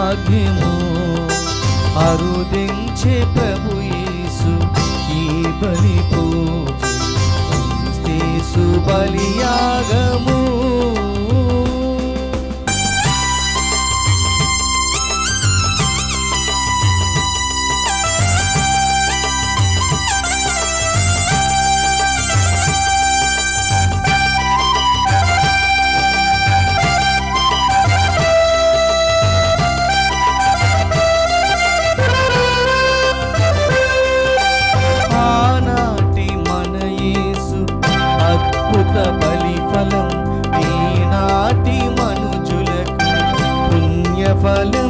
భాగ్యము అరుదించే ప్రభు యేసు ఈ బలి పూజ క్రీస్తు బలియాగము ఆనాటి మన యేసు అద్భుత బలి ఫలం ఈనాటి మనుజులకు పుణ్యఫలం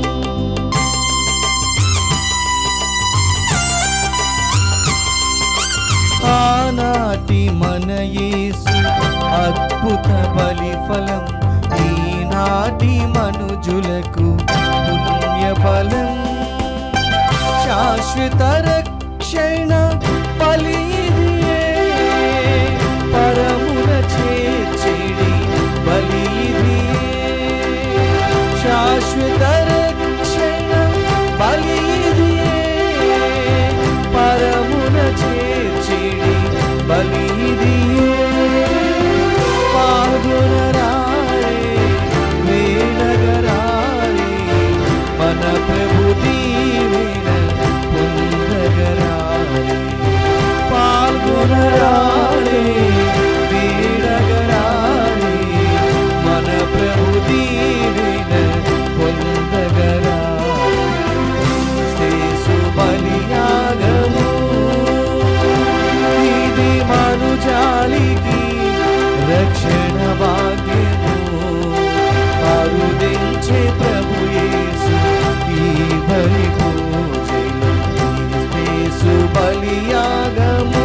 ఆనాటి మన యేసు అద్భుత బలి ఫలం ఈనాటి మనుజులకు పుణ్యఫలం శాశ్వత రక్షణ బలిదియే పరమున చేర్చెడి బలిదియే శాశ్వత రక్షణ బలిదియే పరమున చేర్చెడి బలిదియే పాల్గొనరారే వేడగరారే మన ప్రభు దీవెన పొందగరారే పాల్గొనరారే వేడగరారే మన ప్రభు దీవెన పొందగరారే శ్రేసు బలియాగము ఇది మనుజాలికి రక్షణ భాగ్యము అరుదించే ప్రభు యేసు ఈ బలి పూజలు యేసు బలియాగము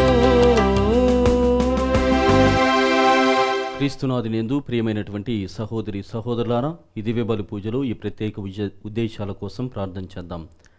క్రీస్తునాథునియందు ప్రియమైనటువంటి సహోదరి సహోదరులారా ఈ దివ్య బలి పూజలో ఈ ప్రత్యేక ఉజ- ఉద్దేశాల కోసం ప్రార్థన చేద్దాం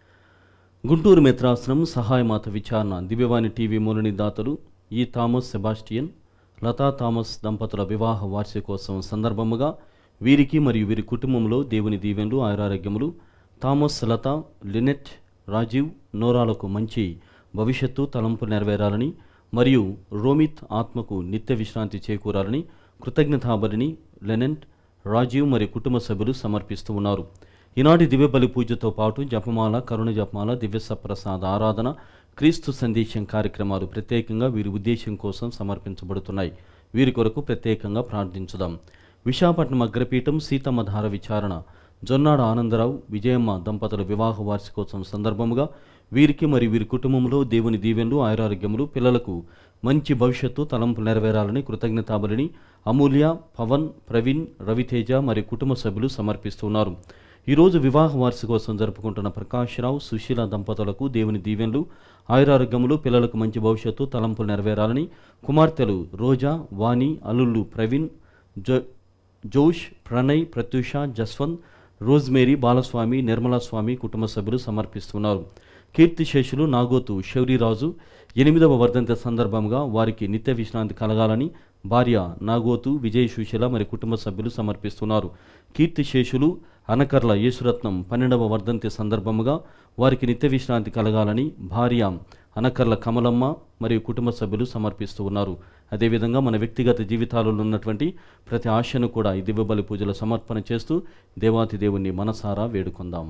గుంటూరు మిత్రాసనం సహాయమాత విచారణ దివ్యవాణి టీవీ మూలని దాతలు ఈ థామస్ సెబాస్టియన్ లతా థామస్ దంపతుల వివాహ వార్షికోత్సవం సందర్భముగా వీరికి మరియు వీరి కుటుంబంలో దేవుని దీవెనలు ఆయురారోగ్యములు థామస్ లత లినెట్ రాజీవ్ నోరాలకు మంచి భవిష్యత్తు తలంపు నెరవేరాలని మరియు రోమిత్ ఆత్మకు నిత్య విశ్రాంతి చేకూరాలని కృతజ్ఞతాబలిని లెనెంట్ రాజీవ్ మరియు కుటుంబ సభ్యులు సమర్పిస్తూ ఉన్నారు ఈనాటి దివ్య బలి పూజతో పాటు జపమాల కరుణ జపమాల దివ్య సప్రసాద ఆరాధన క్రీస్తు సందేశం కార్యక్రమాలు ప్రత్యేకంగా వీరి ఉద్దేశం కోసం సమర్పించబడుతున్నాయి వీరి కొరకు ప్రత్యేకంగా ప్రార్థించుదాం విశాఖపట్నం అగ్రపీఠం సీతమ్మ ధార విచారణ జొన్నాడ ఆనందరావు విజయమ్మ దంపతుల వివాహ వార్షికోత్సవం సందర్భముగా వీరికి మరియు వీరి కుటుంబంలో దేవుని దీవెనలు ఆయురారోగ్యములు పిల్లలకు మంచి భవిష్యత్తు తలంపు నెరవేరాలని కృతజ్ఞతాబలిని అమూల్య పవన్ ప్రవీణ్ రవితేజ మరియు కుటుంబ సభ్యులు సమర్పిస్తున్నారు ఈరోజు వివాహ వార్షికోత్సవం జరుపుకుంటున్న ప్రకాశ్రావు సుశీల దంపతులకు దేవుని దీవెనలు ఆయురారోగ్యములు పిల్లలకు మంచి భవిష్యత్తు తలంపులు నెరవేరాలని కుమార్తెలు రోజా వాణి అల్లుళ్ళు ప్రవీణ్ జో జోష్ ప్రణయ్ ప్రత్యూష జస్వంత్ రోజ్మేరీ బాలస్వామి నిర్మలా స్వామి కుటుంబ సభ్యులు సమర్పిస్తున్నారు కీర్తిశేషులు నాగోతు శౌరిరాజు ఎనిమిదవ వర్ధంతి సందర్భంగా వారికి నిత్య విశ్రాంతి కలగాలని భార్య నాగోతు విజయ్ సుశీల మరి కుటుంబ సభ్యులు సమర్పిస్తున్నారు కీర్తిశేషులు అనకర్ల యేసురత్నం పన్నెండవ వర్ధంతి సందర్భముగా వారికి నిత్య విశ్రాంతి కలగాలని భార్య అనకర్ల కమలమ్మ మరియు కుటుంబ సభ్యులు సమర్పిస్తూ ఉన్నారు అదేవిధంగా మన వ్యక్తిగత జీవితాలలో ఉన్నటువంటి ప్రతి ఆశను కూడా ఈ దివ్యబలి పూజల సమర్పణ చేస్తూ దేవాతి దేవుణ్ణి మనసారా వేడుకుందాం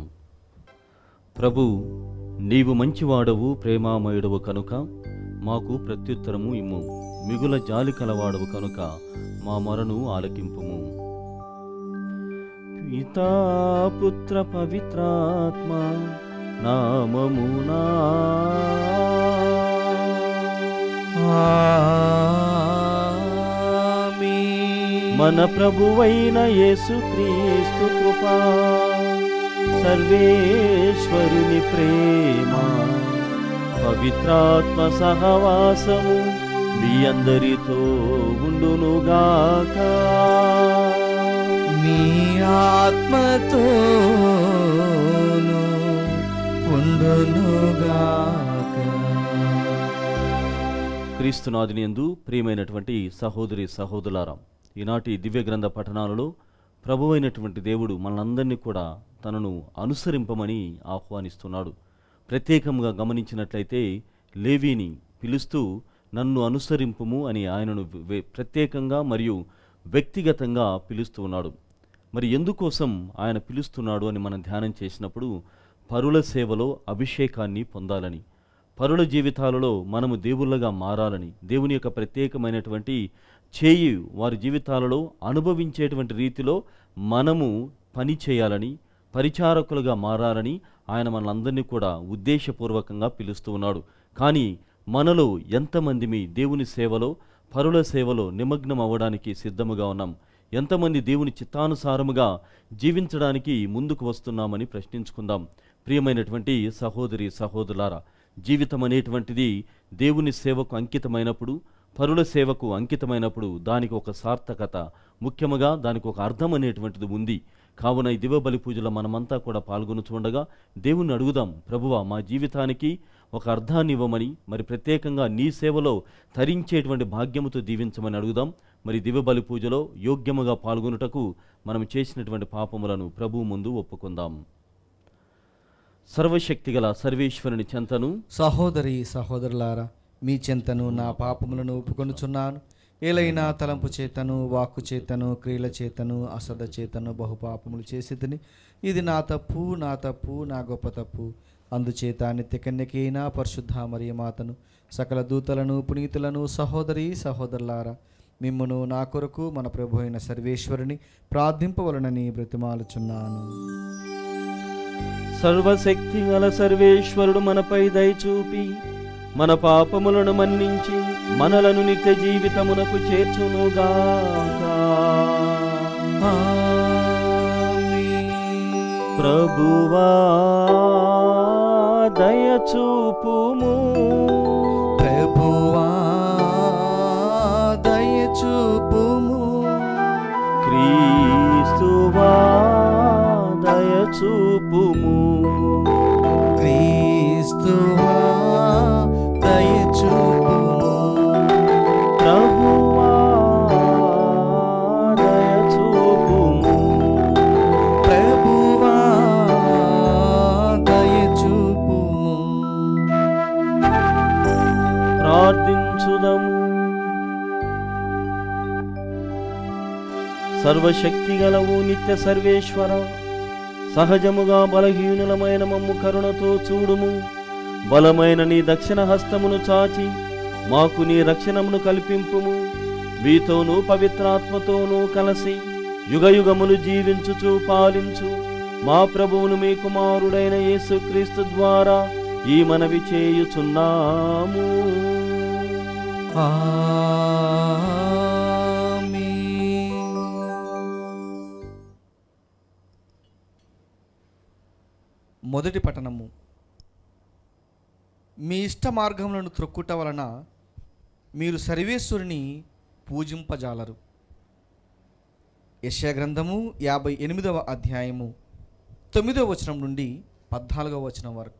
ప్రభు నీవు మంచివాడవు ప్రేమామయుడవు కనుక మాకు ప్రత్యుత్తరము ఇమ్ము మిగుల జాలి కలవాడవు కనుక మా మొరను ఆలకింపుము పితా పుత్ర పవిత్రాత్మ నామమునా ఆమేన్. మన ప్రభువైన యేసుక్రీస్తు కృపా సర్వేశ్వరుని ప్రేమ పవిత్రాత్మ సహవాసము మీ అందరితో ఉండునుగాక మీ ఆత్మతోను ఉండునుగాక క్రీస్తునాథుని యందు ప్రియమైనటువంటి సహోదరి సహోదరులారా ఈనాటి దివ్య గ్రంథ పఠనాలలో ప్రభువైనటువంటి దేవుడు మనందరినీ కూడా తనను అనుసరింపమని ఆహ్వానిస్తున్నాడు ప్రత్యేకంగా గమనించినట్లయితే లేవీని పిలుస్తూ నన్ను అనుసరింపుము అని ఆయనను వె- ప్రత్యేకంగా మరియు వ్యక్తిగతంగా పిలుస్తూ ఉన్నాడు మరి ఎందుకోసం ఆయన పిలుస్తున్నాడు అని మనం ధ్యానం చేసినప్పుడు పరుల సేవలో అభిషేకాన్ని పొందాలని పరుల జీవితాలలో మనము దేవుళ్ళగా మారాలని దేవుని యొక్క ప్రత్యేకమైనటువంటి చేయి వారి జీవితాలలో అనుభవించేటువంటి రీతిలో మనము పని చేయాలని పరిచారకులుగా మారాలని ఆయన మనందరినీ కూడా ఉద్దేశపూర్వకంగా పిలుస్తూ ఉన్నాడు కానీ మనలో ఎంతమంది మీ దేవుని సేవలో పరుల సేవలో నిమగ్నం అవ్వడానికి సిద్ధముగా ఉన్నాం ఎంతమంది దేవుని చిత్తానుసారముగా జీవించడానికి ముందుకు వస్తున్నామని ప్రశ్నించుకుందాం ప్రియమైనటువంటి సహోదరి సహోదరులారా జీవితం అనేటువంటిది దేవుని సేవకు అంకితమైనప్పుడు పరుల సేవకు అంకితమైనప్పుడు దానికి ఒక సార్థకత ముఖ్యముగా దానికి ఒక అర్థం అనేటువంటిది ఉంది కావున ఈ దివ బలి పూజలో మనమంతా కూడా పాల్గొని చూడగా దేవుణ్ణి అడుగుదాం ప్రభువా మా జీవితానికి ఒక అర్థాన్ని ఇవ్వమని మరి ప్రత్యేకంగా నీ సేవలో తరించేటువంటి భాగ్యముతో దీవించమని అడుగుదాం మరి దివ్య బలి పూజలో యోగ్యముగా పాల్గొనుటకు మనం చేసినటువంటి పాపములను ప్రభువు ముందు ఒప్పుకుందాం సర్వశక్తిగల సర్వేశ్వరుని చెంతను సహోదరి సహోదరులారా మీ చెంతను నా పాపములను ఒప్పుకొనుచున్నాను ఏలైనా తలంపు చేతను వాక్కు చేతను క్రియల చేతను అసద చేతను బహుపాపములు చేసేదని ఇది నా తప్పు నా తప్పు నా గొప్ప తప్పు అందుచేత నిత్యకన్యకైన పరిశుద్ధ మరియమాతను సకల దూతలను పునీతులను సహోదరి సహోదరులారా మిమ్మును నా కొరకు మన ప్రభు అయిన సర్వేశ్వరుని ప్రార్థింపవలనని బ్రతిమాలుచున్నాను సర్వశక్తి గల సర్వేశ్వరుడు మనపై దయచూపి మన పాపములను మన్నించి మనలను నిత్య జీవితమునకు చేర్చునుగాక ప్రభువా దయచూపుము ప్రభువా దయచూపుము క్రీస్తువా దయచూపుము క్రీస్తువా దయచూపుము ప్రభువా దయచూపుము ప్రభువా దయచూపుము ప్రార్థించుదము సర్వశక్తి గలవు నిత్య సర్వేశ్వర సహజముగా బలహీనులమైన మమ్ము కరుణతో చూడుము బలమైన నీ దక్షిణ హస్తమును చాచి మాకు నీ రక్షణమును కల్పింపుము మీతోనూ పవిత్రాత్మతోనూ కలిసి యుగయుగములు జీవించుచు పాలించు మా ప్రభువును మీ కుమారుడైన యేసుక్రీస్తు ద్వారా ఈ మనవి చేయుచున్నాము ఆమేన్. మొదటి పట్టణము మీ ఇష్ట మార్గములను త్రొక్కుట వలన మీరు సర్వేశ్వరుని పూజింపజాలరు యెషయా గ్రంథము యాభై ఎనిమిదవ అధ్యాయము తొమ్మిదవ వచనం నుండి పద్నాలుగవ వచనం వరకు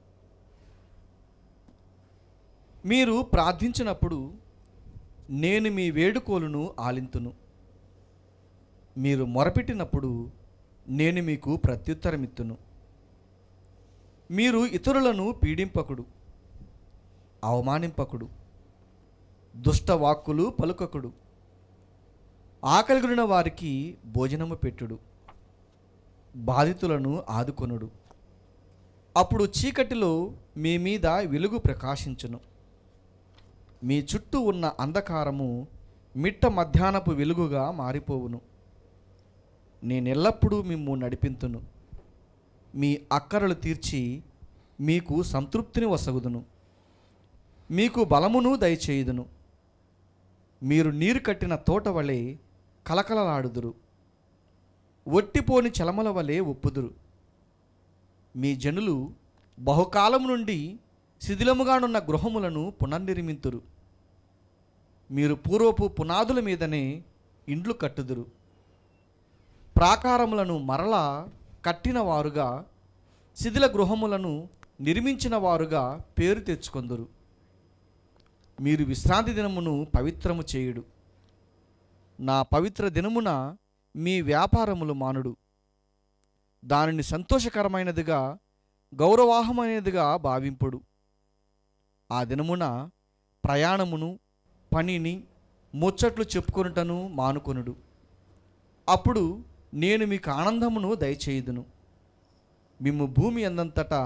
మీరు ప్రార్థించినప్పుడు నేను మీ వేడుకోలును ఆలింతును మీరు మొరపెట్టినప్పుడు నేను మీకు ప్రత్యుత్తరమిత్తును మీరు ఇతరులను పీడింపకుడు అవమానింపకుడు దుష్ట వాక్కులు పలుకకుడు ఆకలిగొనిన వారికి భోజనము పెట్టుడు బాధితులను ఆదుకొనుడు అప్పుడు చీకటిలో మీ మీద వెలుగు ప్రకాశించును మీ చుట్టూ ఉన్న అంధకారము మిట్ట మధ్యాహ్నపు వెలుగుగా మారిపోవును నేనెల్లప్పుడూ మిమ్ము నడిపింతును మీ అక్కరలు తీర్చి మీకు సంతృప్తిని వసగుదును మీకు బలమును దయచేయుదును మీరు నీరు కట్టిన తోట వలె కలకలలాడుదురు ఒట్టిపోని చలమల వలె ఒప్పుదురు మీ జనులు బహుకాలం నుండి శిథిలముగానున్న గృహములను పునర్నిర్మింతురు మీరు పూర్వపు పునాదుల మీదనే ఇండ్లు కట్టుదురు ప్రాకారములను మరలా కట్టిన వారుగా శిథిల గృహములను నిర్మించిన వారుగా పేరు తెచ్చుకొందురు మీరు విశ్రాంతి దినమును పవిత్రము చేయుడు నా పవిత్ర దినమున మీ వ్యాపారములు మానుడు దానిని సంతోషకరమైనదిగా గౌరవాహమైనదిగా భావింపుడు ఆ దినమున ప్రయాణమును పనిని ముచ్చట్లు చెప్పుకొనుటను మానుకొనుడు అప్పుడు నేను మీకు ఆనందమును దయచేయుదును మిమ్ము భూమి అందంతటా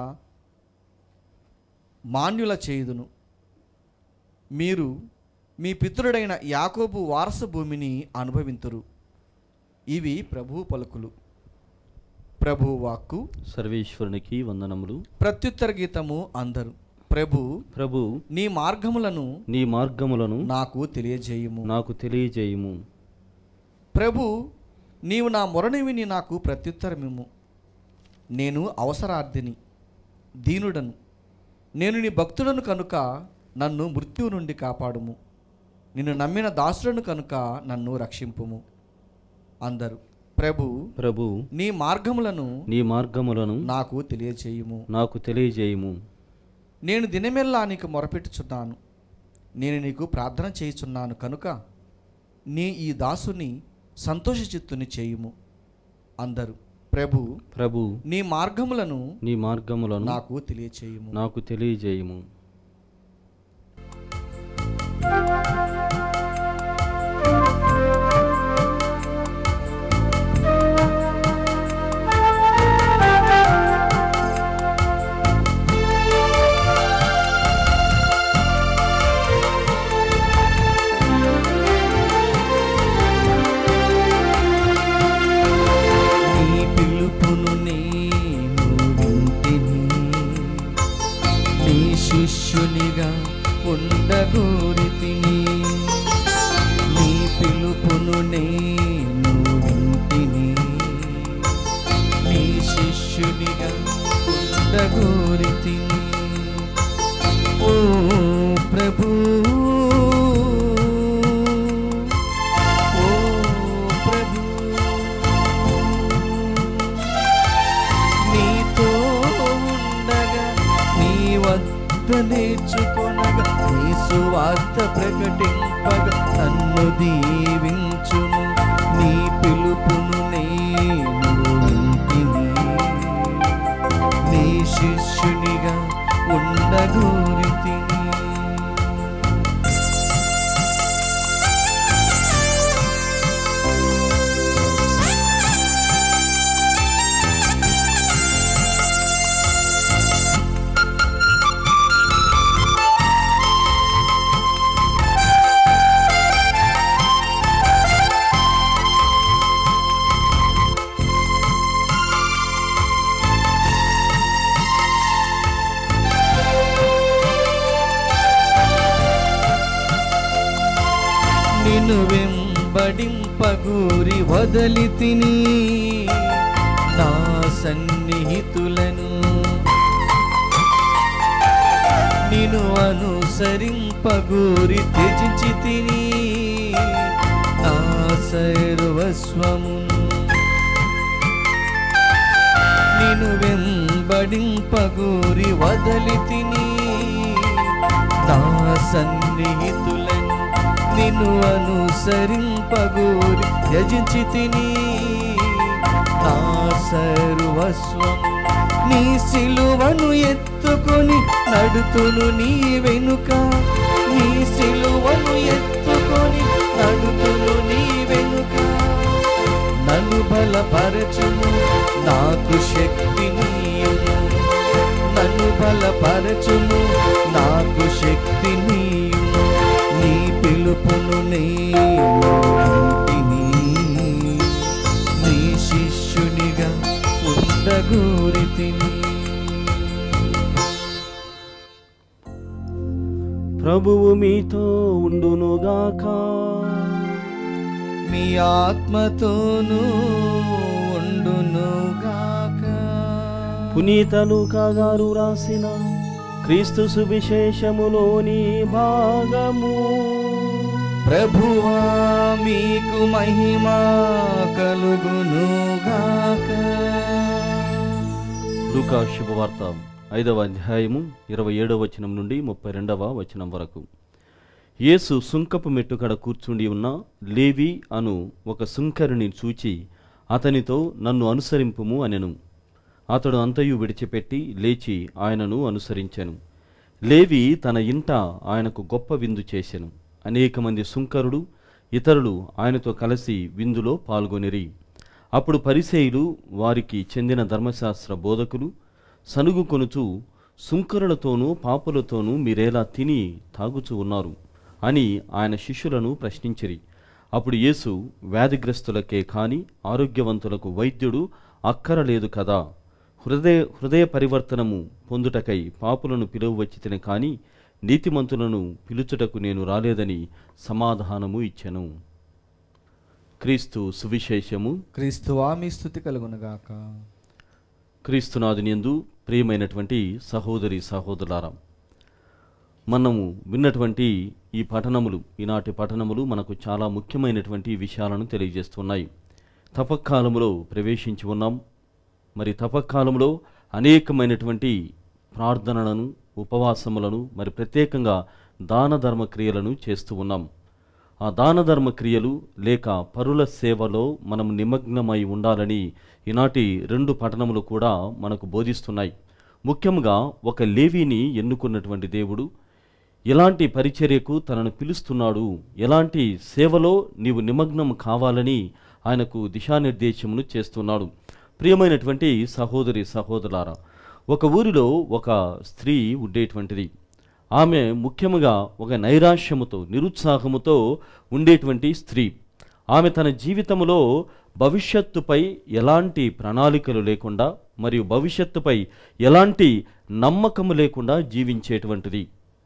మాన్యుల చేయుదును మీరు మీ పితరుడైన యాకోబు వారస భూమిని అనుభవింతురు ఇవి ప్రభు పలుకులు ప్రభు వాక్కు సర్వేశ్వరునికి వందనములు ప్రత్యుత్తర గీతము అందరు ప్రభు ప్రభు నీ మార్గములను నీ మార్గములను నాకు తెలియజేయుము నాకు తెలియజేయుము ప్రభు నీవు నా మొరని విని నాకు ప్రత్యుత్తరమిమ్ము నేను అవసరార్థిని దీనుడను నేను నీ భక్తుడను కనుక నన్ను మృత్యువు నుండి కాపాడుము నిన్ను నమ్మిన దాసుడను కనుక నన్ను రక్షింపుము అందరు ప్రభు ప్రభు నీ మార్గములను నీ మార్గములను నాకు తెలియచేయుము నాకు తెలియజేయుము నేను దినమెల్లా నీకు మొరపెట్టుచున్నాను నేను నీకు ప్రార్థన చేయుచున్నాను కనుక నీ ఈ దాసుని సంతోష చిత్తుని చేయుము అందరు ప్రభు ప్రభు నీ మార్గములను నీ మార్గములను నాకు తెలియచేయుము నాకు తెలియజేయుము నీ పిలుపును నేను వింటిని నీ శిష్యునిగా ఉండగోరితిని నీ పిలుపును నేను వింటిని నీ శిష్యునిగా ఉండగోరితిని ఓ ప్రభు ఓ ప్రభు నీతో ఉండగా నీ వద్ద నేర్చుకొనగా నీ సువార్త ప్రకటింపగా నన్ను దీవించుము నీ పిలుపును నేను వింటిని నీ శిష్యునిగా ఉండగోరితిని నిన్ను వెంబడింపగూరి వదలి తిని నా సన్నిహితులను నిన్ను అనుసరింపగూరి త్యజించి తిని నా సర్వస్వమును నిన్ను వెంబడింపగూరి వదలి తిని నా సన్నిహితులను నిన్ను అనుసరింపగూరి త్యజించి తిని నా సర్వస్వం నీ సిలువను ఎత్తుకొని నడుతును నీ వెనుక నీ సిలువను ఎత్తుకొని నడుతును నీ వెనుక నన్ను బలపరచుము నాకు శక్తి నీయుము నన్ను బలపరచుము నాకు శక్తి నీయుము నీ పిలుపును నేను వింటిని. నీ శిష్యునిగా ఉండగూరితిని ప్రభువు మీతో ఉండునుగాక మీ ఆత్మతోనూ ఉండునుగాక పునీతలు కాగారు రాసిన క్రీస్తు సువిశేషములోని భాగము ప్రభువా మీకు మహిమ కలుగునుగాక లూకా శుభవార్త ఐదవ అధ్యాయము ఇరవై ఏడవ వచనం నుండి ముప్పై రెండవ వచనం వరకు యేసు సుంకపు మెట్టుకడ కూర్చుండి ఉన్న లేవి అను ఒక సుంకరుని చూచి అతనితో నన్ను అనుసరింపుము అనెను అతడు అంతయు విడిచిపెట్టి లేచి ఆయనను అనుసరించెను లేవి తన ఇంట ఆయనకు గొప్ప విందు చేసెను అనేక మంది సుంకరుడు ఇతరులు ఆయనతో కలిసి విందులో పాల్గొనిరి అప్పుడు పరిసేయులు వారికి చెందిన ధర్మశాస్త్ర బోధకులు సనుగు కొనుచు సుంకరులతోనూ పాపులతోనూ మీరేలా తిని తాగుచూ ఉన్నారు అని ఆయన శిష్యులను ప్రశ్నించిరి అప్పుడు యేసు వ్యాధిగ్రస్తులకే కాని ఆరోగ్యవంతులకు వైద్యుడు అక్కరలేదు కదా హృదయ హృదయ పరివర్తనము పొందుటకై పాపులను పిలువవచ్చితిని కాని నీతిమంతులను పిలుచుటకు నేను రాలేదని సమాధానము ఇచ్చెను క్రీస్తు సువిశేషము క్రీస్తువా మీ స్థుతి కలుగునుగాక క్రీస్తునాథుని యందు ప్రియమైనటువంటి సహోదరి సహోదరులారా మనము విన్నటువంటి ఈ పఠనములు ఈనాటి పఠనములు మనకు చాలా ముఖ్యమైనటువంటి విషయాలను తెలియజేస్తున్నాయి తపక్కాలములో ప్రవేశించి ఉన్నాం మరి తపక్కాలంలో అనేకమైనటువంటి ప్రార్థనలను ఉపవాసములను మరి ప్రత్యేకంగా దాన ధర్మ క్రియలను చేస్తూ ఉన్నాం ఆ దాన ధర్మ క్రియలు లేక పరుల సేవలో మనం నిమగ్నమై ఉండాలని ఈనాటి రెండు పఠనములు కూడా మనకు బోధిస్తున్నాయి ముఖ్యంగా ఒక లేవీని ఎన్నుకున్నటువంటి దేవుడు ఎలాంటి పరిచర్యకు తనను పిలుస్తున్నాడు ఎలాంటి సేవలో నీవు నిమగ్నం కావాలని ఆయనకు దిశానిర్దేశమును చేస్తున్నాడు ప్రియమైనటువంటి సహోదరి సహోదరులారా ఒక ఊరిలో ఒక స్త్రీ ఉండేటువంటిది ఆమె ముఖ్యముగా ఒక నైరాశ్యముతో నిరుత్సాహముతో ఉండేటువంటి స్త్రీ ఆమె తన జీవితంలో భవిష్యత్తుపై ఎలాంటి ప్రణాళికలు లేకుండా మరియు భవిష్యత్తుపై ఎలాంటి నమ్మకము లేకుండా జీవించేటువంటిది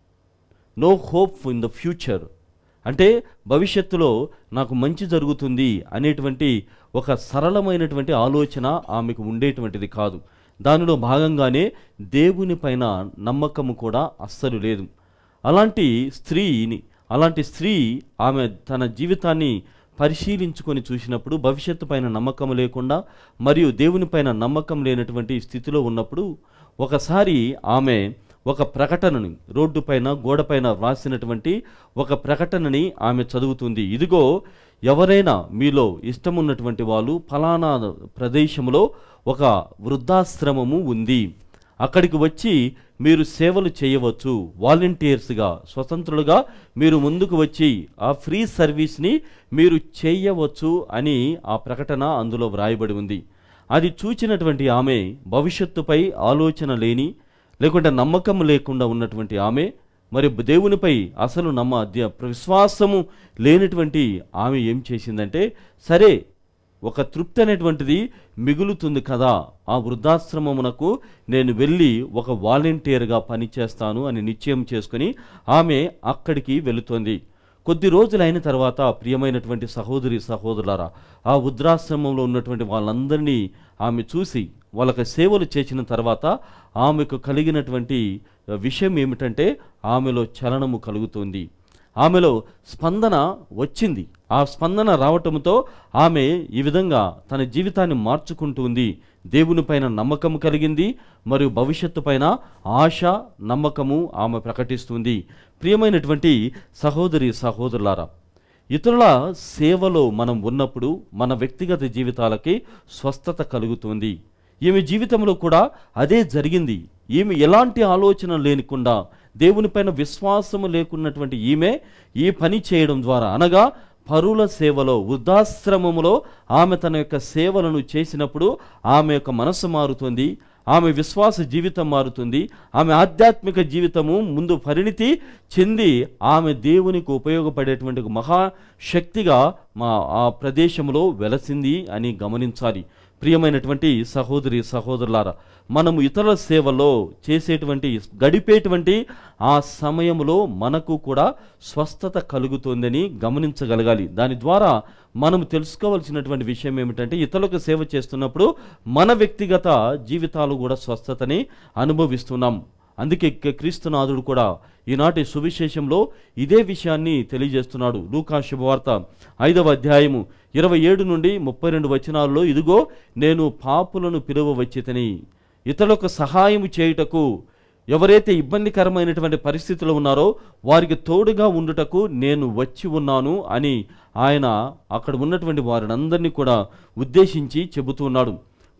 no hope in the future అంటే భవిష్యత్తులో నాకు మంచి జరుగుతుంది అనేటువంటి ఒక సరళమైనటువంటి ఆలోచన ఆమెకు ఉండేటువంటిది కాదు దానిలో భాగంగానే దేవుని పైన నమ్మకము కూడా అస్సలు లేదు అలాంటి స్త్రీని అలాంటి స్త్రీ ఆమె తన జీవితాన్ని పరిశీలించుకొని చూసినప్పుడు భవిష్యత్తు పైన నమ్మకం లేకుండా మరియు దేవుని పైన నమ్మకం లేనటువంటి స్థితిలో ఉన్నప్పుడు ఒకసారి ఆమె ఒక ప్రకటనని రోడ్డుపైన గోడపైన వ్రాసినటువంటి ఒక ప్రకటనని ఆమె చదువుతుంది ఇదిగో ఎవరైనా మీలో ఇష్టమున్నటువంటి వాళ్ళు ఫలానా ప్రదేశంలో ఒక వృద్ధాశ్రమము ఉంది అక్కడికి వచ్చి మీరు సేవలు చేయవచ్చు వాలంటీర్స్గా స్వతంత్రులుగా మీరు ముందుకు వచ్చి ఆ ఫ్రీ సర్వీస్ని మీరు చేయవచ్చు అని ఆ ప్రకటన అందులో వ్రాయబడి ఉంది అది చూచినటువంటి ఆమె భవిష్యత్తుపై ఆలోచన లేని లేకుంటే నమ్మకం లేకుండా ఉన్నటువంటి ఆమె మరి దేవునిపై అసలు నమ్మ ద- విశ్వాసము లేనటువంటి ఆమె ఏం చేసిందంటే సరే ఒక తృప్తి అనేటువంటిది మిగులుతుంది కదా ఆ వృద్ధాశ్రమమునకు నేను వెళ్ళి ఒక వాలంటీర్గా పనిచేస్తాను అని నిశ్చయం చేసుకుని ఆమె అక్కడికి వెళుతోంది కొద్ది రోజులు అయిన తర్వాత ప్రియమైనటువంటి సహోదరి సహోదరులారా ఆ వృద్ధాశ్రమంలో ఉన్నటువంటి వాళ్ళందరినీ ఆమె చూసి వాళ్ళకి సేవలు చేసిన తర్వాత ఆమెకు కలిగినటువంటి విషయం ఏమిటంటే ఆమెలో చలనము కలుగుతుంది ఆమెలో స్పందన వచ్చింది ఆ స్పందన రావటంతో ఆమె ఈ విధంగా తన జీవితాన్ని మార్చుకుంటుంది దేవుని పైన నమ్మకం కలిగింది మరియు భవిష్యత్తు పైన ఆశ నమ్మకము ఆమె ప్రకటిస్తుంది ప్రియమైనటువంటి సహోదరి సహోదరులారా ఇతరుల సేవలో మనం ఉన్నప్పుడు మన వ్యక్తిగత జీవితాలకి స్వస్థత కలుగుతుంది ఈమె జీవితంలో కూడా అదే జరిగింది ఈమె ఎలాంటి ఆలోచన లేకుండా దేవునిపైన విశ్వాసము లేకున్నటువంటి ఈమె ఈ పని చేయడం ద్వారా అనగా పరుల సేవలో వృద్ధాశ్రమములో ఆమె తన యొక్క సేవలను చేసినప్పుడు ఆమె యొక్క మనస్సు మారుతుంది ఆమె విశ్వాస జీవితం మారుతుంది ఆమె ఆధ్యాత్మిక జీవితము ముందు పరిణితి చెంది ఆమె దేవునికి ఉపయోగపడేటువంటి ఒక మహాశక్తిగా మా ఆ ప్రదేశంలో వెలసింది అని గమనించాలి ప్రియమైనటువంటి సహోదరి సహోదరులారా మనము ఇతరుల సేవలో చేసేటువంటి గడిపేటువంటి ఆ సమయంలో మనకు కూడా స్వస్థత కలుగుతుందని గమనించగలగాలి దాని ద్వారా మనం తెలుసుకోవాల్సినటువంటి విషయం ఏమిటంటే ఇతరులకు సేవ చేస్తున్నప్పుడు మన వ్యక్తిగత జీవితాలు కూడా స్వస్థతని అనుభవిస్తున్నాం అందుకే క- క్రీస్తునాథుడు కూడా ఈనాటి సువిశేషంలో ఇదే విషయాన్ని తెలియజేస్తున్నాడు లూకా శుభవార్త ఐదవ అధ్యాయము ఇరవై ఏడు నుండి ముప్పై రెండు వచనాల్లో ఇదిగో నేను పాపులను పిలువ వచ్చితని ఇతరులకు సహాయం చేయుటకు ఎవరైతే ఇబ్బందికరమైనటువంటి పరిస్థితులు ఉన్నారో వారికి తోడుగా ఉండుటకు నేను వచ్చి ఉన్నాను అని ఆయన అక్కడ ఉన్నటువంటి వారినందరినీ కూడా ఉద్దేశించి చెబుతున్నాడు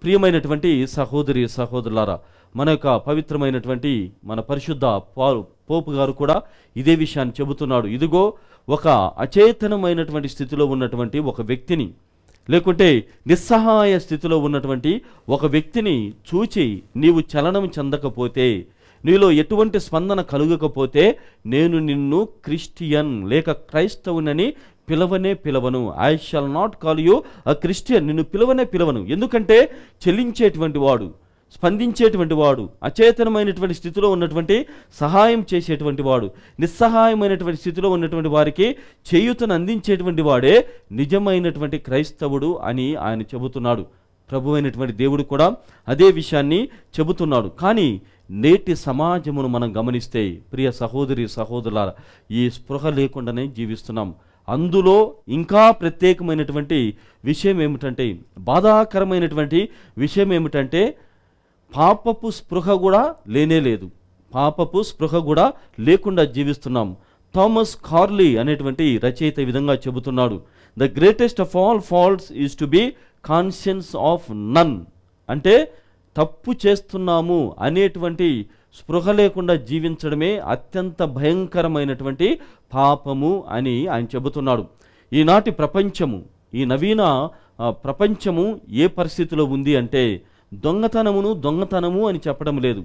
ప్రియమైనటువంటి సహోదరి సహోదరులారా మన యొక్క పవిత్రమైనటువంటి మన పరిశుద్ధ పా- పోపు గారు కూడా ఇదే విషయాన్ని చెబుతున్నాడు ఇదిగో ఒక అచేతనమైనటువంటి స్థితిలో ఉన్నటువంటి ఒక వ్యక్తిని లేకుంటే నిస్సహాయ స్థితిలో ఉన్నటువంటి ఒక వ్యక్తిని చూచి నీవు చలనం చెందకపోతే నీలో ఎటువంటి స్పందన కలుగకపోతే నేను నిన్ను క్రిస్టియన్ లేక క్రైస్తవునని పిలవనే పిలవను I shall not call you a Christian నిన్ను పిలవనే పిలవను ఎందుకంటే చెల్లించేటువంటి వాడు స్పందించేటువంటి వాడు అచేతనమైనటువంటి స్థితిలో ఉన్నటువంటి సహాయం చేసేటువంటి వాడు నిస్సహాయమైనటువంటి స్థితిలో ఉన్నటువంటి వారికి చేయూతను అందించేటువంటి వాడే నిజమైనటువంటి క్రైస్తవుడు అని ఆయన చెబుతున్నాడు ప్రభు అయినటువంటి దేవుడు కూడా అదే విషయాన్ని చెబుతున్నాడు కానీ నేటి సమాజమును మనం గమనిస్తే ప్రియ సహోదరి సహోదరుల ఈ స్పృహ లేకుండానే జీవిస్తున్నాం అందులో ఇంకా ప్రత్యేకమైనటువంటి విషయం ఏమిటంటే బాధాకరమైనటువంటి విషయం ఏమిటంటే పాపపు స్పృహ కూడా లేనే లేదు పాపపు స్పృహ కూడా లేకుండా జీవిస్తున్నాం థామస్ కార్లీ అనేటువంటి రచయిత ఈ విధంగా చెబుతున్నాడు the greatest of all faults is to be conscious of none అంటే తప్పు చేస్తున్నాము అనేటువంటి స్పృహ లేకుండా జీవించడమే అత్యంత భయంకరమైనటువంటి పాపము అని ఆయన చెబుతున్నాడు ఈనాటి ప్రపంచము ఈ నవీన ఆ, ప్రపంచము ఏ పరిస్థితిలో ఉంది అంటే దొంగతనమును దొంగతనము అని చెప్పడం లేదు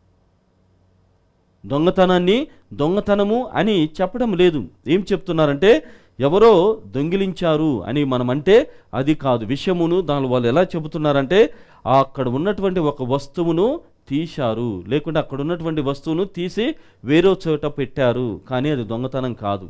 దొంగతనాన్ని దొంగతనము అని చెప్పడం లేదు ఏం చెప్తున్నారంటే ఎవరో దొంగిలించారు అని మనం అంటే అది కాదు విషయమును దాని వాళ్ళు ఎలా చెబుతున్నారంటే ఆ అక్కడ ఉన్నటువంటి ఒక వస్తువును తీశారు లేకుంటే అక్కడ ఉన్నటువంటి వస్తువును తీసి వేరే చోట పెట్టారు కానీ అది దొంగతనం కాదు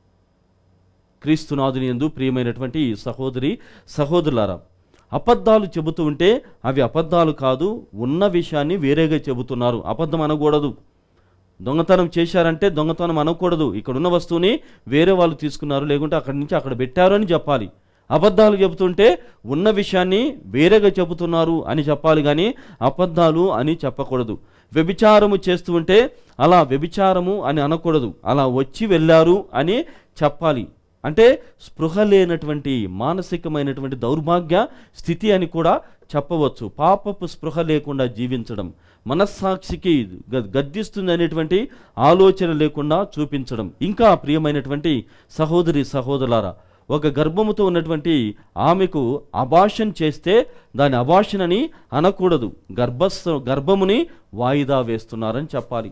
క్రీస్తునాథుని యందు ప్రియమైనటువంటి ఈ సహోదరి సహోదరులారా అబద్ధాలు చెబుతూ ఉంటే అవి అబద్ధాలు కాదు ఉన్న విషయాన్ని వేరేగా చెబుతున్నారు అబద్ధం అనకూడదు దొంగతనం చేశారంటే దొంగతనం అనకూడదు ఇక్కడ ఉన్న వస్తువుని వేరే వాళ్ళు తీసుకున్నారు లేకుంటే అక్కడి నుంచి అక్కడ పెట్టారు అని చెప్పాలి అబద్ధాలు చెబుతుంటే ఉన్న విషయాన్ని వేరేగా చెబుతున్నారు అని చెప్పాలి కానీ అబద్ధాలు అని చెప్పకూడదు వ్యభిచారము చేస్తూ ఉంటే అలా వ్యభిచారము అని అనకూడదు అలా వచ్చి వెళ్ళారు అని చెప్పాలి అంటే స్పృహ లేనటువంటి మానసికమైనటువంటి దౌర్భాగ్య స్థితి అని కూడా చెప్పవచ్చు పాపపు స్పృహ లేకుండా జీవించడం మనస్సాక్షికి గ- గద్దిస్తుంది అనేటువంటి ఆలోచన లేకుండా చూపించడం ఇంకా ప్రియమైనటువంటి సహోదరి సహోదరులారా ఒక గర్భముతో ఉన్నటువంటి ఆమెకు అభాషణ చేస్తే దాని అభాషణని అనకూడదు గర్భస్థ గర్భముని వాయిదా వేస్తున్నారని చెప్పాలి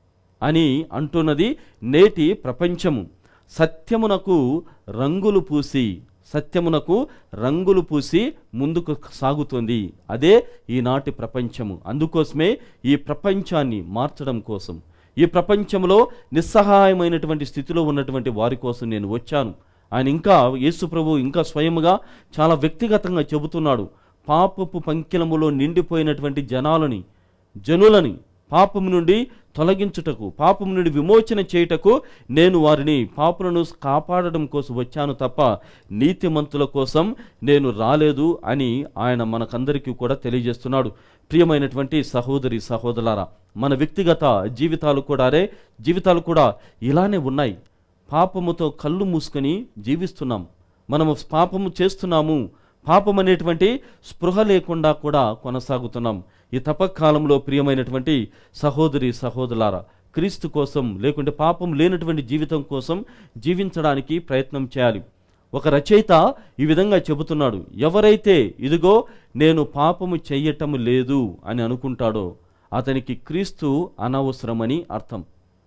అని అంటున్నది నేటి ప్రపంచము సత్యమునకు రంగులు పూసి సత్యమునకు రంగులు పూసి ముందుకు సాగుతుంది అదే ఈనాటి ప్రపంచము అందుకోసమే ఈ ప్రపంచాన్ని మార్చడం కోసం ఈ ప్రపంచంలో నిస్సహాయమైనటువంటి స్థితిలో ఉన్నటువంటి వారి కోసం నేను వచ్చాను ఆయన ఇంకా యేసు ప్రభు ఇంకా స్వయముగా చాలా వ్యక్తిగతంగా చెబుతున్నాడు పాపపు పంకిలములో నిండిపోయినటువంటి జనాలని జనులని పాపము నుండి తొలగించుటకు పాపము నుండి విమోచన చేయుటకు నేను వారిని పాపులను కాపాడడం కోసం వచ్చాను తప్ప నీతిమంతుల కోసం నేను రాలేదు అని ఆయన మనకందరికీ కూడా తెలియజేస్తున్నాడు ప్రియమైనటువంటి సహోదరి సహోదరులారా మన వ్యక్తిగత జీవితాలు కూడా అరే జీవితాలు కూడా ఇలానే ఉన్నాయి పాపముతో కళ్ళు మూసుకొని జీవిస్తున్నాం మనము పాపము చేస్తున్నాము పాపం అనేటువంటి స్పృహ లేకుండా కూడా కొనసాగుతున్నాం ఈ తపకాలంలో ప్రియమైనటువంటి సహోదరి సహోదరులారా క్రీస్తు కోసం లేకుంటే పాపం లేనటువంటి జీవితం కోసం జీవించడానికి ప్రయత్నం చేయాలి ఒక రచయిత ఈ విధంగా చెబుతున్నాడు ఎవరైతే ఇదిగో నేను పాపము చెయ్యటం లేదు అని అనుకుంటాడో అతనికి క్రీస్తు అనవసరమని అర్థం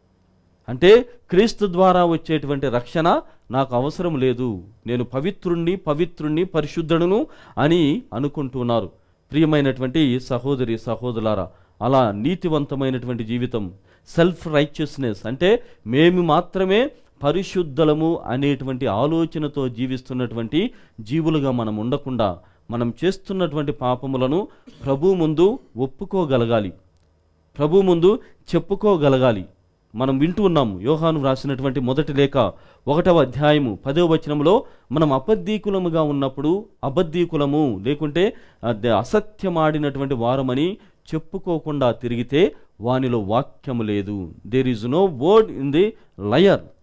అంటే క్రీస్తు ద్వారా వచ్చేటువంటి రక్షణ నాకు అవసరం లేదు నేను పవిత్రుణ్ణి పవిత్రుణ్ణి పరిశుద్ధుడును అని అనుకుంటున్నారు ప్రియమైనటువంటి సహోదరి సహోదరులారా అలా నీతివంతమైనటువంటి జీవితం సెల్ఫ్ రైచియస్నెస్ అంటే మేము మాత్రమే పరిశుద్ధలము అనేటువంటి ఆలోచనతో జీవిస్తున్నటువంటి జీవులుగా మనం ఉండకుండా మనం చేస్తున్నటువంటి పాపములను ప్రభు ముందు ఒప్పుకోగలగాలి ప్రభు ముందు చెప్పుకోగలగాలి మనం వింటూ ఉన్నాము యోహాను వ్రాసినటువంటి మొదటి లేఖ ఒకటవ అధ్యాయము పదవ వచనంలో మనం అబద్ధీకులముగా ఉన్నప్పుడు అబద్ధీకులము లేకుంటే అద- అసత్యమాడినటువంటి వారమని చెప్పుకోకుండా తిరిగితే వానిలో వాక్యము లేదు there is no word in the liar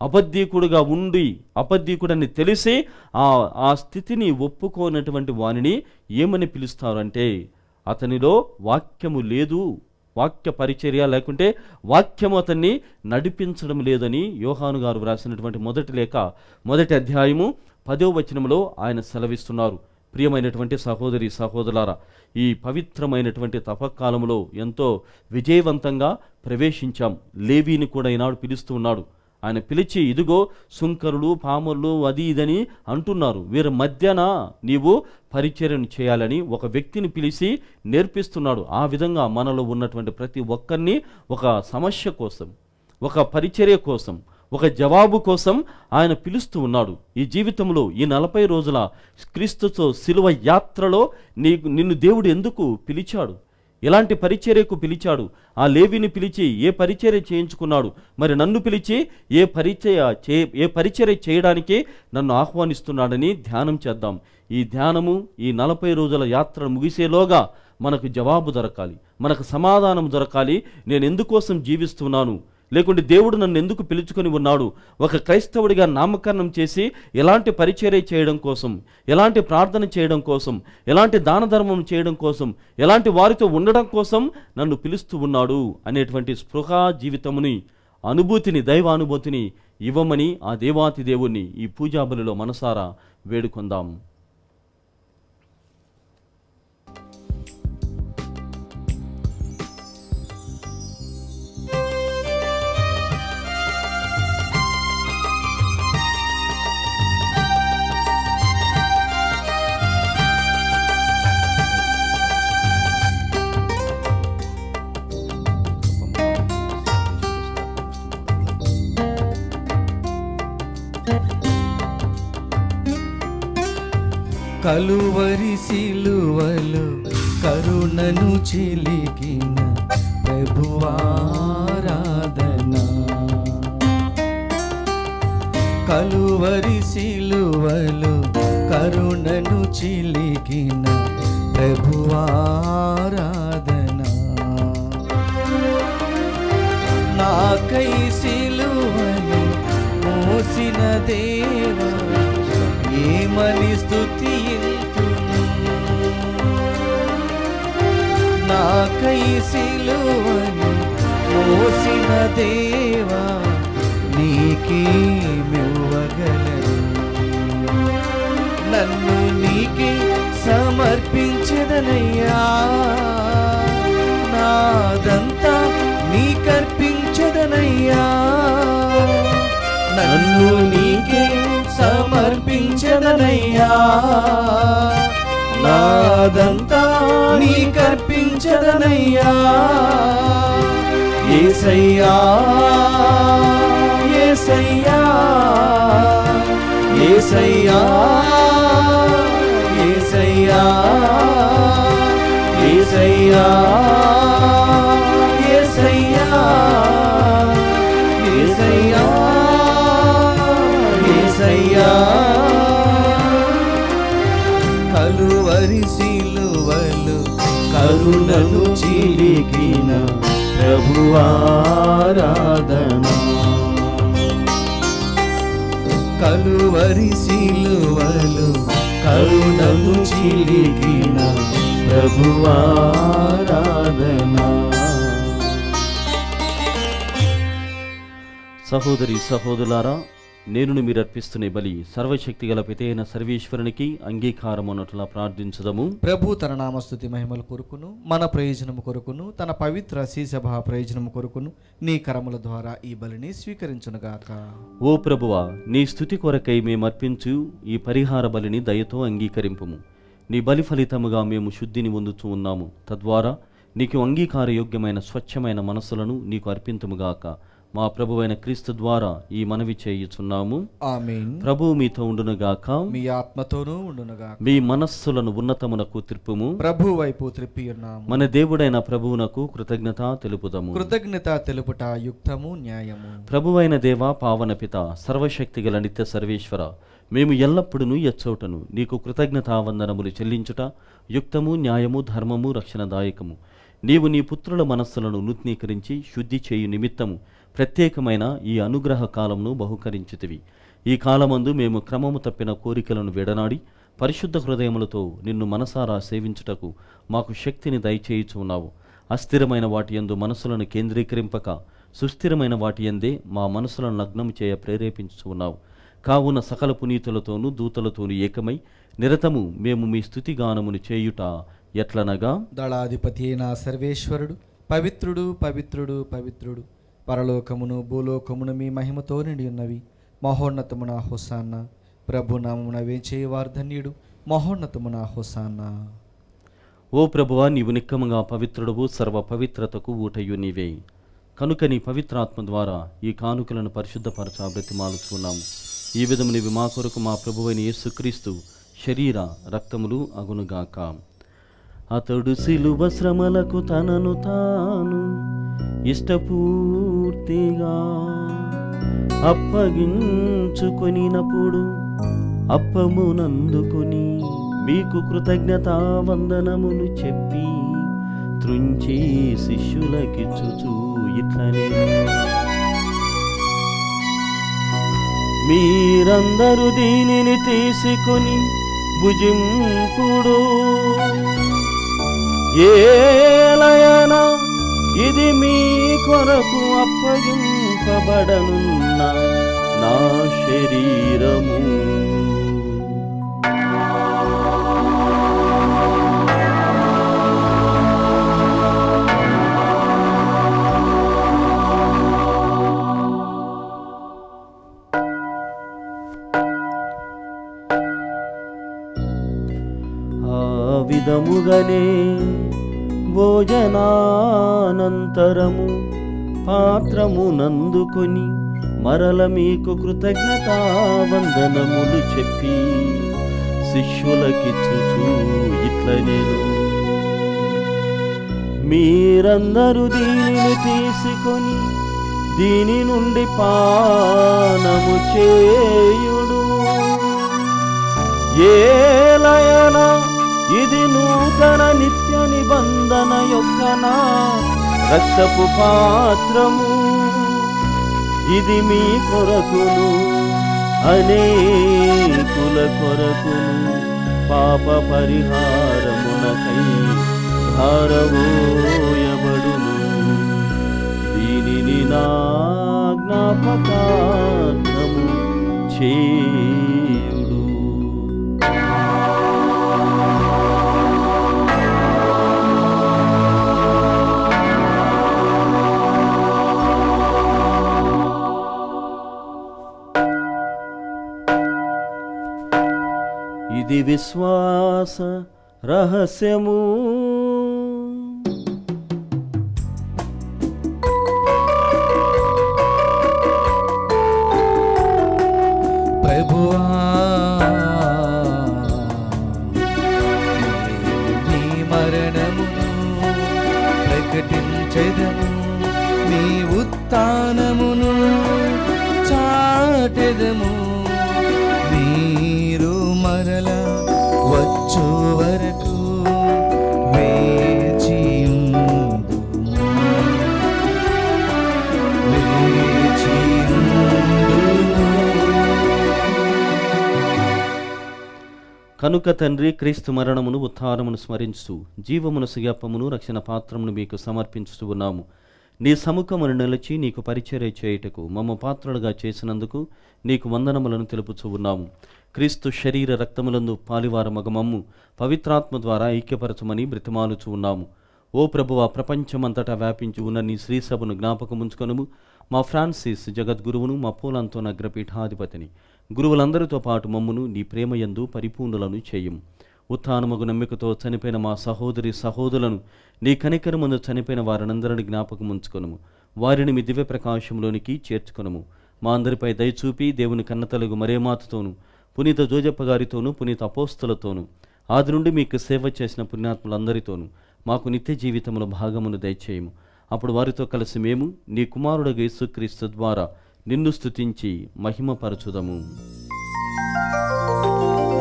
అబద్ధీకుడుగా ఉండి అబద్ధీకుడని తెలిసి ఆ ఆ స్థితిని ఒప్పుకోనటువంటి వానిని ఏమని పిలుస్తారంటే అతనిలో వాక్యము లేదు వాక్య పరిచర్య లేకుంటే వాక్యము అతన్ని నడిపించడం లేదని యోహాను గారు వ్రాసినటువంటి మొదటి లేఖ మొదటి అధ్యాయము పదో వచనంలో ఆయన సెలవిస్తున్నారు ప్రియమైనటువంటి సహోదరి సహోదరులారా ఈ పవిత్రమైనటువంటి తపకాలంలో ఎంతో విజయవంతంగా ప్రవేశించాం లేవీని కూడా ఈనాడు పిలుస్తూ ఉన్నాడు ఆయన పిలిచి ఇదిగో సుంకరులు పామరులు అది ఇదని అంటున్నారు వీరి మధ్యన నీవు పరిచర్యను చేయాలని ఒక వ్యక్తిని పిలిచి నేర్పిస్తున్నాడు ఆ విధంగా మనలో ఉన్నటువంటి ప్రతి ఒక్కరిని ఒక సమస్య కోసం ఒక పరిచర్య కోసం ఒక జవాబు కోసం ఆయన పిలుస్తూ ఉన్నాడు ఈ జీవితంలో ఈ నలభై రోజుల క్రీస్తుతో శిలువ యాత్రలో నీకు నిన్ను దేవుడు ఎందుకు పిలిచాడు ఎలాంటి పరిచర్యకు పిలిచాడు ఆ లేవిని పిలిచి ఏ పరిచర్య చేయించుకున్నాడు మరి నన్ను పిలిచి ఏ పరిచయ చే ఏ పరిచర్య చేయడానికి నన్ను ఆహ్వానిస్తున్నాడని ధ్యానం చేద్దాం ఈ ధ్యానము ఈ నలభై రోజుల యాత్ర ముగిసేలోగా మనకు జవాబు దొరకాలి మనకు సమాధానం దొరకాలి నేను ఎందుకోసం జీవిస్తున్నాను లేకుంటే దేవుడు నన్ను ఎందుకు పిలుచుకొని ఉన్నాడు ఒక క్రైస్తవుడిగా నామకరణం చేసి ఎలాంటి పరిచర్య చేయడం కోసం ఎలాంటి ప్రార్థన చేయడం కోసం ఎలాంటి దాన ధర్మం చేయడం కోసం ఎలాంటి వారితో ఉండడం కోసం నన్ను పిలుస్తూ ఉన్నాడు అనేటువంటి స్పృహ జీవితముని అనుభూతిని దైవ అనుభూతిని ఇవ్వమని ఆ దేవాతి దేవుణ్ణి ఈ పూజాబలిలో మనసారా వేడుకొందాం కలువరి సిలువలు కరుణను చిలికిన ప్రభువారాధన కలువరి సిలువలు కరుణను చిలికిన ప్రభువారాధన నాకై సిలువను మోసిన దేవా ఏమని స్తుతింతును నాకై సిలువను మోసిన దేవా నీకేమివ్వగలను నన్ను నీకే సమర్పించదనయ్యా నాదంతా నీకర్పించదనయ్యా నన్ను నీకే సమర్పించదనయ్యా నాదంతా నీకర్పించదనయ్యా ఏసయ్యా ఏసయ్యా ఏసయ్యా ఏసయ్యా ఏసయ్యా ఏసయ్యా ఏసయ్యా ఏసయ్యా కలువరి సిలువలు కరుణను చిలికిన ప్రభువారాధన కలువరి సిలువలు కరుణను చిలికిన ప్రభువారాధన సహోదరి సహోదరులారా నేను మీరు అర్పిస్తున్న ఈ బలి సర్వశక్తి గల పితైన సర్వేశ్వరునికి అంగీకారం అన్నట్లా ప్రార్థించదము ప్రభు తన నామస్తుతి మహిమల కొరకును మన ప్రయోజనము కొరకును తన పవిత్ర శీసభ ప్రయోజనము కొరకును నీ కరముల ద్వారా ఈ బలిని స్వీకరించునుగాక ఓ ప్రభువా నీ స్థుతి కొరకై మేము అర్పించు ఈ పరిహార బలిని దయతో అంగీకరింపుము నీ బలి ఫలితముగా మేము శుద్ధిని పొందుతూ ఉన్నాము తద్వారా నీకు అంగీకారయోగ్యమైన స్వచ్ఛమైన మనస్సులను నీకు అర్పింతుముగాక మా ప్రభువైన క్రీస్తు ద్వారా ఈ మనవి చేయుచున్నాము ఆమేన్ ప్రభువు మీతో ఉండునుగాక మీ ఆత్మతోనూ ఉండునుగా మీ మనస్సులను ఉన్నతమునకు త్రిప్పుము ప్రభు వైపు త్రిప్పి ఉన్నాము మన దేవుడైన ప్రభువునకు కృతజ్ఞత తెలుపుదము కృతజ్ఞత తెలుపుట యుక్తము న్యాయము ప్రభువైన దేవ పావన పిత సర్వశక్తిగల నిత్య సర్వేశ్వర మేము ఎల్లప్పుడూ ఎచ్చోటను నీకు కృతజ్ఞతావందనములు చెల్లించుట యుక్తము న్యాయము ధర్మము రక్షణదాయకము నీవు నీ పుత్రుల మనస్సులను నూతనీకరించి శుద్ధి చేయు నిమిత్తము ప్రత్యేకమైన ఈ అనుగ్రహ కాలంను బహుకరించితివి ఈ కాలమందు మేము క్రమము తప్పిన కోరికలను విడనాడి పరిశుద్ధ హృదయములతో నిన్ను మనసారా సేవించుటకు మాకు శక్తిని దయచేయుచున్నావు అస్థిరమైన వాటి యందు మనసులను కేంద్రీకరింపక సుస్థిరమైన వాటి యందే మా మనసులను లగ్నం చేయ ప్రేరేపించుచున్నావు కావున సకల పునీతులతోనూ దూతలతోనూ ఏకమై నిరతము మేము మీ స్థుతిగానమును చేయుట ఎట్లనగా దళాధిపతి అయిన సర్వేశ్వరుడు పవిత్రుడు పవిత్రుడు పవిత్రుడు పరలోకమును భూలోకమును మీ మహిమతో నిండి ఉన్నవి మహోన్నతమున హొసాన్న ప్రభునామమున వేచేవారు ధన్యుడు మహోన్నతమున హొసాన్న ఓ ప్రభువా నీవు నిక్కముగా పవిత్రుడవు సర్వ పవిత్రతకు ఊటయు నీవే కనుక నీ పవిత్రాత్మ ద్వారా ఈ కానుకలను పరిశుద్ధపరచ బ్రతిమాలుచున్నాము ఈ విధము నీవి మా కొరకు మా ప్రభువైన యేసుక్రీస్తు శరీర రక్తములు అగునుగాక అతడు శిలువ శ్రమలకు తనను తాను ఇష్టపూర్తిగా అప్పగించుకొనినప్పుడు అప్పమునందుకొని మీకు కృతజ్ఞతా వందనములు చెప్పి త్రుంచి శిష్యులకిచ్చుచు ఇట్లనే మీరందరూ దీనిని తీసుకొని భుజింపుడు ఏలయనా ఇది మీ కొరకు అప్పగింపబడనున్న నా శరీరము ఆ విధముగనే భోజనానంతరము పాత్రమునందుకొని మరల మీకు కృతజ్ఞతా వందనములు చెప్పి శిష్యులకిచ్చుచూ ఇట్ల నేను మీరందరూ దీనిని తీసుకొని దీని నుండి పానము చేయుడు ఏలయన ఇది నూతన నిత్య నిబంధన యొక్క నా రక్తపు పాత్రము ఇది మీ కొరకును అనేకుల కొరకును పాప పరిహారమునకై ధారవోయబడును దీనిని నా జ్ఞాపకార్థము చేయుడు ఇది విశ్వాస రహస్యము ప్రభువా నీ మరణమును ప్రకటించెదము నీ ఉత్థానమును చాటెదము మీరు మరల వచ్చు వరకు వేచియుందుము. కనుక తండ్రి క్రీస్తు మరణమును ఉత్థానమును స్మరించు జీవమును సుగప్పమును రక్షణ పాత్రమును మీకు సమర్పించుతూ ఉన్నాము నీ సముఖమును నిలిచి నీకు పరిచర్య చేయుటకు మమ్మ పాత్రలుగా చేసినందుకు నీకు వందనములను తెలుపుచూ ఉన్నాము క్రీస్తు శరీర రక్తములందు పాలివార మగమమ్ము పవిత్రాత్మ ద్వారా ఐక్యపరచమని బ్రతిమాలుచూ ఉన్నాము ఓ ప్రభువ ప్రపంచమంతటా వ్యాపించి ఉన్న నీ శ్రీసభను జ్ఞాపకముంచుకొనుము మా ఫ్రాన్సిస్ జగద్గురువును మా పూలంతో అగ్రపీఠాధిపతిని గురువులందరితో పాటు మమ్మును నీ ప్రేమయందు పరిపూర్ణులను చేయము ఉత్థానమగు నమ్మికతో చనిపోయిన మా సహోదరి సహోదరులను నీ కనికరమందు చనిపోయిన వారినందరిని జ్ఞాపకం ఉంచుకొనుము వారిని మీ దివ్య ప్రకాశంలోనికి చేర్చుకొనుము మా అందరిపై దయచూపి దేవుని కన్నతలుగు మరేమాతతోను పునీత జోజప్ప గారితోనూ పునీత అపోస్తులతోనూ ఆది నుండి మీకు సేవ చేసిన పుణ్యాత్ములందరితోనూ మాకు నిత్య జీవితముల భాగమును దయచేయము అప్పుడు వారితో కలిసి మేము నీ కుమారుడు యేసుక్రీస్తు ద్వారా నిన్ను స్తుతించి మహిమపరచుదము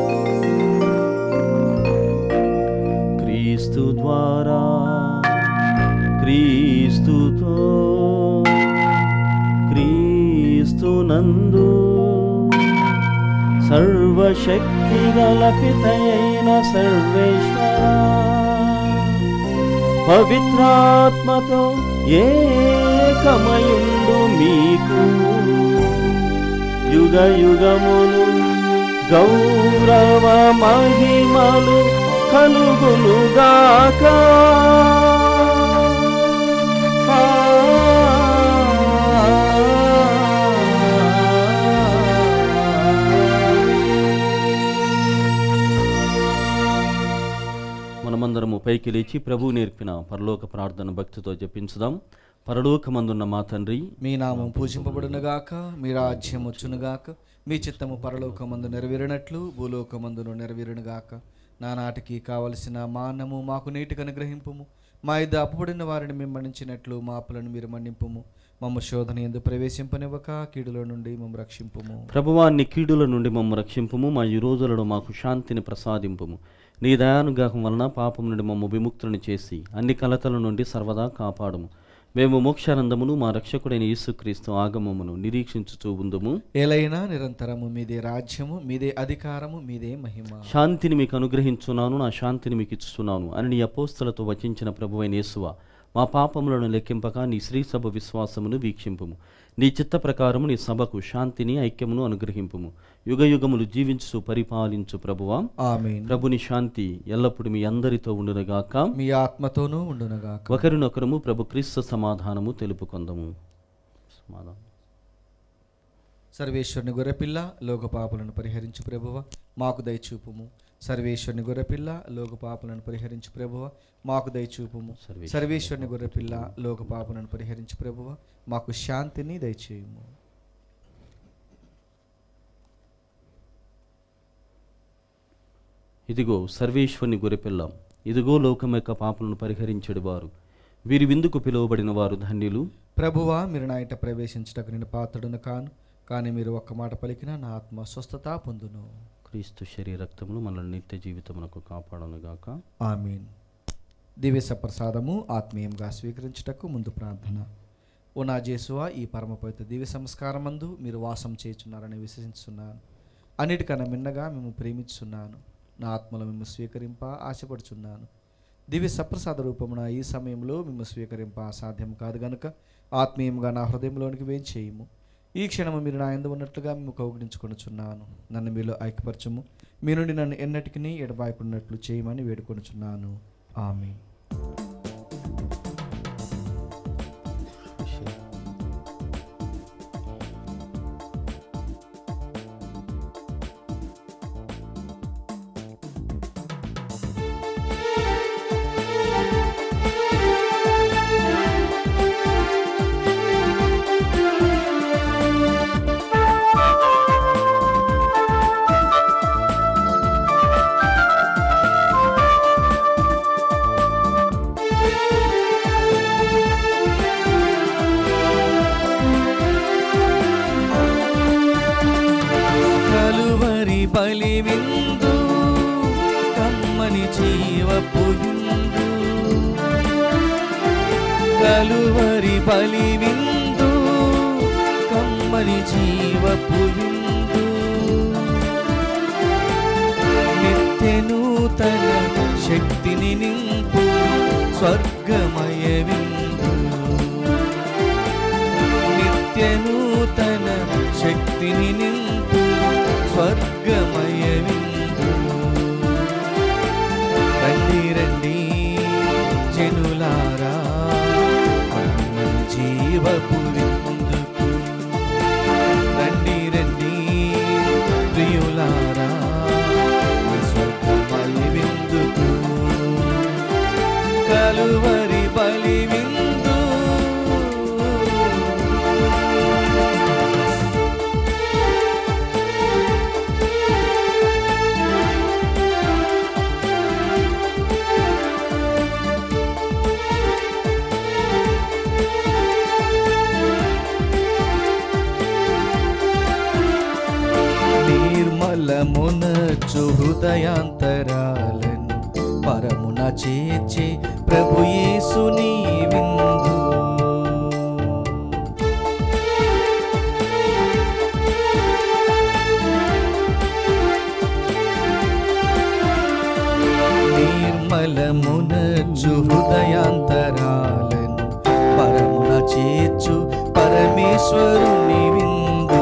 క్రీస్తు ద్వారా క్రీస్తుతో క్రీస్తునందు సర్వశక్తి గల పితయైన సర్వేశ్వర పవిత్రాత్మతో ఏకమయుండు మీకు యుగ యుగములు గౌరవ మహిమలు కలుగునుగాక మనమందరము పైకి లేచి ప్రభువు నేర్పిన పరలోక ప్రార్థన భక్తితో జపించుదాం పరలోకమందున్న మా తండ్రి మీ నామం పూజింపబడునుగాక మీ రాజ్యం వచ్చునుగాక మీ చిత్తము పరలోకమందు నెరవేరినట్లు భూలోకమందును నెరవేరునుగాక నానాటికి కావలసిన మాన్నము మాకు నీటికి అనుగ్రహింపుము మా ఇద్ద అప్పుబడిన వారిని మేము మన్నించినట్లు మా అప్పులను మీరు మన్నింపుము మమ్మ శోధన ఎందు ప్రవేశింపనివ్వక కీడులో నుండి మమ్మ రక్షింపుము ప్రభువాన్ని కీడుల నుండి మమ్మ రక్షింపుము మా ఈ రోజులలో మాకు శాంతిని ప్రసాదింపుము నీ దయానుగ్రహం వలన పాపం నుండి మమ్మ విముక్తులను చేసి అన్ని కలతల నుండి సర్వదా కాపాడుము మేము మోక్షానందమును మా రక్షకుడైన యేసుక్రీస్తు ఆగమమును నిరీక్షించుచూ ఉందుము ఏలైనా నిరంతరము మీదే రాజ్యము మీదే అధికారము మీదే మహిమ శాంతిని మీకు అనుగ్రహించున్నాను నా శాంతిని మీకు ఇస్తున్నాను అని నీ అపోస్తలతో వచించిన ప్రభువైన యేసువ మా పాపములను లెక్కింపక నీ శ్రీ సభ విశ్వాసమును వీక్షింపుము నీ చిత్త ప్రకారము నీ సభకు శాంతిని ఐక్యమును అనుగ్రహింపుము యుగ యుగములు జీవించు పరిపాలించు ప్రభువా ఆమేన్ ప్రభుని శాంతి ఎల్లప్పుడూ మీ అందరితో ఉండునుగాక మీ ఆత్మతోనూ ఉండునుగాక ఒకరినొకరము ప్రభు క్రీస్తు సమాధానము తెలుపుకొందము సమాధానం సర్వేశ్వరుని గొర్రెపిల్ల లోక పాపలను పరిహరించు ప్రభువ మాకు దయచూపుము సర్వేశ్వరుని గొర్రెపిల్ల లోక పాపలను పరిహరించు ప్రభువ మాకు దయచూపుము సర్వేశ్వరుని సర్వేశ్వరుని గొర్రెపిల్ల లోక పాపలను పరిహరించు ప్రభువ మాకు శాంతిని దయచేయము ఇదిగో సర్వేశ్వరుని గొర్రెపిల్లం ఇదిగో లోకం యొక్క పాపలను పరిహరించడు వారు వీరి విందుకు పిలువబడిన వారు ధన్యులు ప్రభువా మీరు నా ఇంట ప్రవేశించటకు నేను పాత్రుడును కాను కానీ మీరు ఒక్క మాట పలికిన నా ఆత్మ స్వస్థత పొందును క్రీస్తు శరీర రక్తములు మనల్ని నిత్య జీవితమునకు కాపాడనుగాక ఆమీన్ దివ్య సప్రసాదము ఆత్మీయంగా స్వీకరించుటకు ముందు ప్రార్థన ఓ నా జేసువా ఈ పరమపవిత్ర దివ్య సంస్కారమందు మీరు వాసం చేయుచున్నారని విశ్వసిస్తున్నాను అన్నిటికన్నా మిన్నగా మేము ప్రేమించున్నాను నా ఆత్మలో మేము స్వీకరింప ఆశపడుచున్నాను దివ్య సప్రసాద రూపమున ఈ సమయంలో మేము స్వీకరింప సాధ్యం కాదు గనుక ఆత్మీయంగా నా హృదయంలోనికి వేంచేయము ఈ క్షణము మీరు నా ఎందు ఉన్నట్లుగా మేము కౌగిలించుకొనుచున్నాను నన్ను మీలో ఐక్యపరచము మీ నుండి నన్ను ఎన్నటికీ ఎడబాయకున్నట్లు చేయమని వేడుకొనుచున్నాను ఆమె కలువరి బలి విందు కమ్మని జీవపు విందు కలువరి బలి విందు కమ్మని జీవపు విందు నిత్య నూతన శక్తిని నింపు స్వర్గమయ విందు నిత్య నూతన శక్తిని నింపు స్వర్గమయ విందు రండి రండి జనులారా కమ్మని జీవపు విందుకు రండి రండి ప్రియులారా ఈ స్వర్గమయ విందుకు కలువరి బలి విందు నిర్మలమునచు హృదయాంతరాలను పరమున చేర్చే ప్రభు యేసుని విందు తెచ్చు హృదయాంతరాలను పరమున చేర్చు పరమేశ్వరుని విందు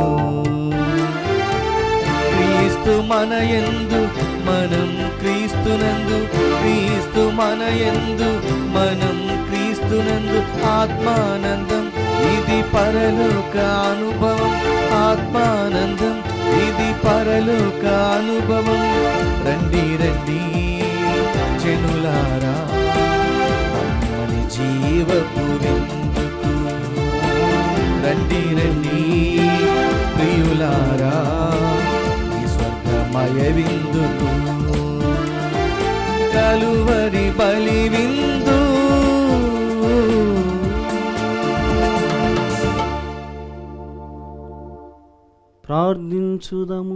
క్రీస్తు మన యందు మనం క్రీస్తునందు క్రీస్తు మన యందు మనం క్రీస్తునందు ఆత్మానందం ఇది పరలోక అనుభవం ఆత్మానందం ఇది పరలోక అనుభవం రండి రండి జనులారా మన జీవపు విందుకు రండి రండి ప్రియులారా ఈ స్వర్గమయ విందుకు కలువరి బలి విందు ప్రార్థించుదము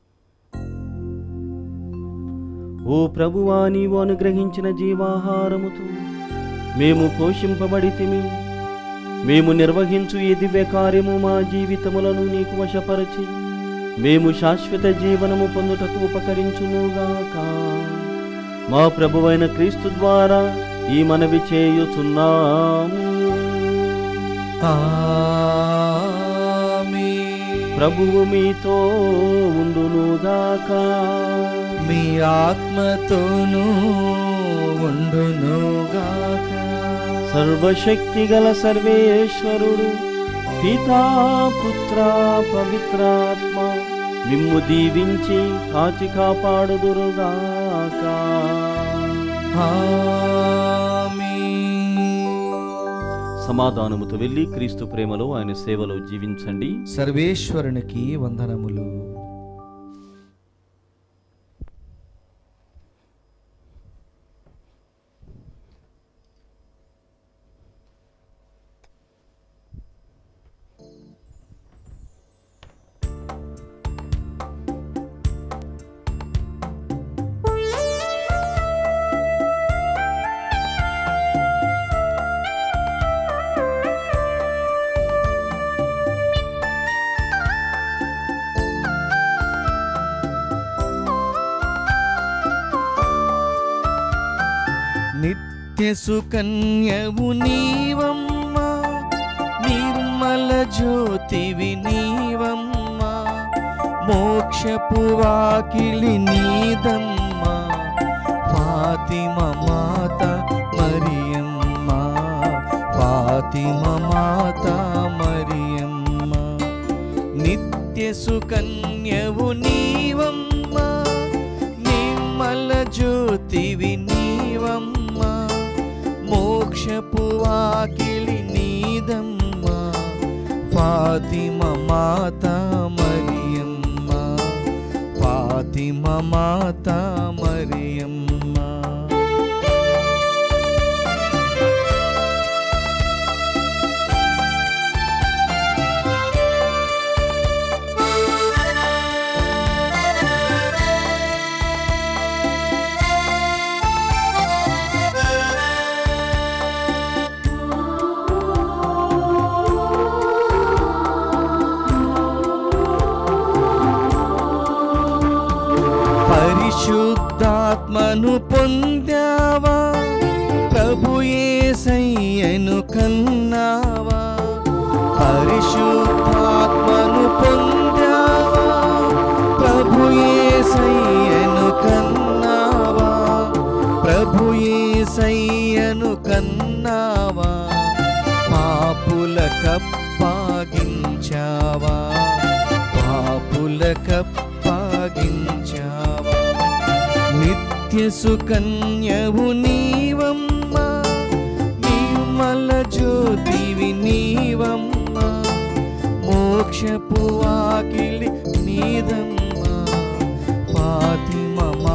ఓ ప్రభువా నీవు అనుగ్రహించిన జీవాహారముతో మేము పోషింపబడితిమి మేము నిర్వహించు ఈ దివ్య కార్యము మా జీవితములను నీకు వశపరచి మేము శాశ్వత జీవనము పొందుటకు ఉపకరించునుగాక మా ప్రభువైన క్రీస్తు ద్వారా ఈ మనవి చేయుచున్నాము ఆమేన్. ప్రభువు మీతో ఉండునుగాక మీ ఆత్మతోనూ ఉండునుగాక సర్వశక్తి గల సర్వేశ్వరుడు పితా పుత్ర పవిత్రాత్మ మిమ్ము దీవించి కాచి కాపాడుదురుగాక ఆమేన్. సమాధానముతో వెళ్ళి క్రీస్తు ప్రేమలో ఆయన సేవలో జీవించండి సర్వేశ్వరునికి వందనములు నిత్య సుకన్యవు నీవమ్మా నిర్మల జ్యోతివి నీవమ్మా మోక్షపు వాకిలి నీదమ్మా ఫాతిమ మాత మరియమ్మ ఫాతిమ మాత మరియమ్మ నిత్య సుకన్యవు నీవమ్మా నిర్మల జ్యోతివి నీవమ్మా మోక్షపు వాకిలి నీదమ్మా ఫాతిమ మాత మరియమ్మ ఫాతిమ మాత మరియమ్మ పరిశుద్ధాత్మను పొందావా ప్రభు యేసయ్యను కన్నావా పరిశుద్ధాత్మను పొందావా ప్రభు యేసయ్యను కన్నావా ప్రభు యేసయ్యను కన్నావా పాపుల కప్పాగించావా పాపుల కప్పాగించావా నిత్య సుకన్యవు నీవమ్మా నిర్మల జ్యోతివి నీవమ్మా మోక్షపు వాకిలి నీదమ్మా ఫాతిమ